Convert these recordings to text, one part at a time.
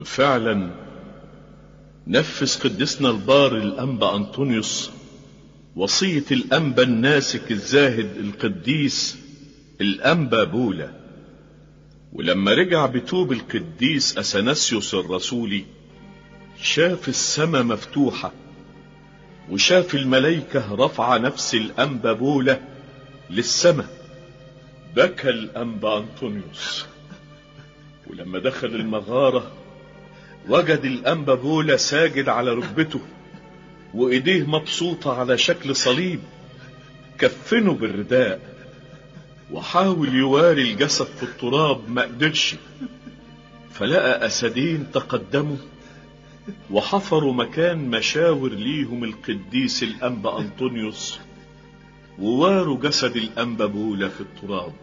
فعلا نفذ قدسنا البار الأنبا أنطونيوس وصية الأنبا الناسك الزاهد القديس الأنبا بولا ولما رجع بتوب القديس أثناسيوس الرسولي شاف السماء مفتوحة وشاف الملايكة رفع نفس الأنبا بولا للسماء بكى الأنبا أنطونيوس ولما دخل المغارة وجد الأنبا بولا ساجد على ركبته وإيديه مبسوطة على شكل صليب كفنه بالرداء وحاول يواري الجسد في التراب ما قدرش فلقى أسدين تقدموا وحفروا مكان مشاور ليهم القديس الأنبا أنطونيوس وواروا جسد الأنبا بولا في التراب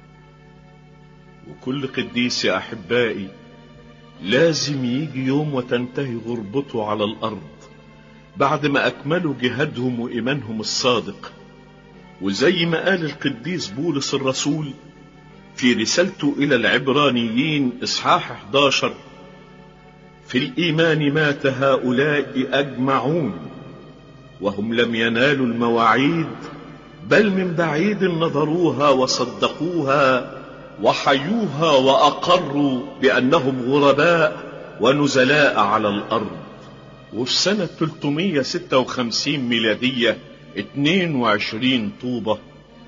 وكل قديس يا أحبائي لازم يجي يوم وتنتهي غربته على الأرض بعد ما أكملوا جهادهم وإيمانهم الصادق وزي ما قال القديس بولس الرسول في رسالته إلى العبرانيين إصحاح 11 في الإيمان مات هؤلاء أجمعون وهم لم ينالوا المواعيد بل من بعيد نظروها وصدقوها وحيوها وأقروا بأنهم غرباء ونزلاء على الأرض وفي سنة 356 ميلادية 22 طوبة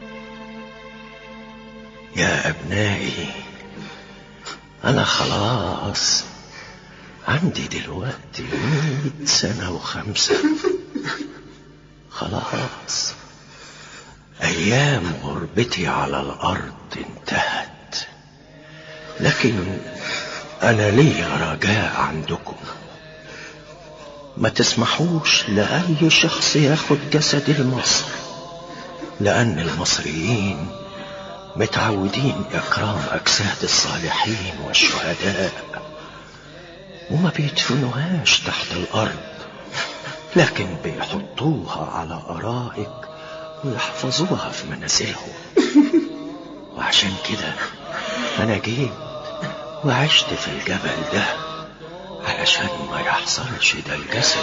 يا أبنائي أنا خلاص عندي دلوقتي مية سنة وخمسة خلاص أيام غربتي على الأرض انتهت لكن أنا ليا رجاء عندكم ما تسمحوش لأي شخص ياخد جسدي لمصر لأن المصريين متعودين إكرام أجساد الصالحين والشهداء وما بيدفنوهاش تحت الأرض لكن بيحطوها على أرائك ويحفظوها في منازلهم وعشان كده أنا جيت وعشت في الجبل ده علشان ما يحصلش ده الجسد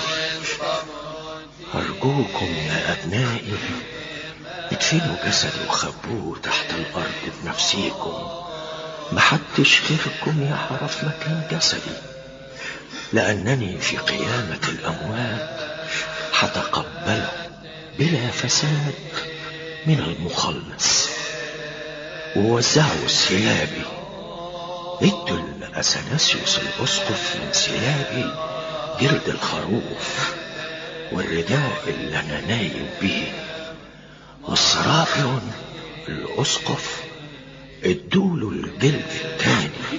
أرجوكم يا أبنائي ادفنوا جسدي وخبوه تحت الأرض بنفسيكم محدش غيركم يعرف مكان جسدي لأنني في قيامة الأموات حتقبله بلا فساد من المخلص ووزعوا ثيابي ادوا لأثناسيوس الأسقف من ثيابي جلد الخروف والرداء اللي أنا نايم بيه والسرابيون الأسقف ادوله الجلد التاني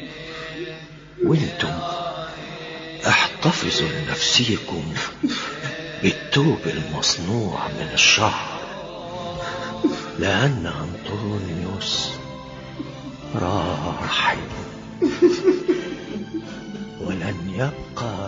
وانتم احتفظوا لنفسيكم بالثوب المصنوع من الشعر لأن أنطونيوس راحل ولن يبقى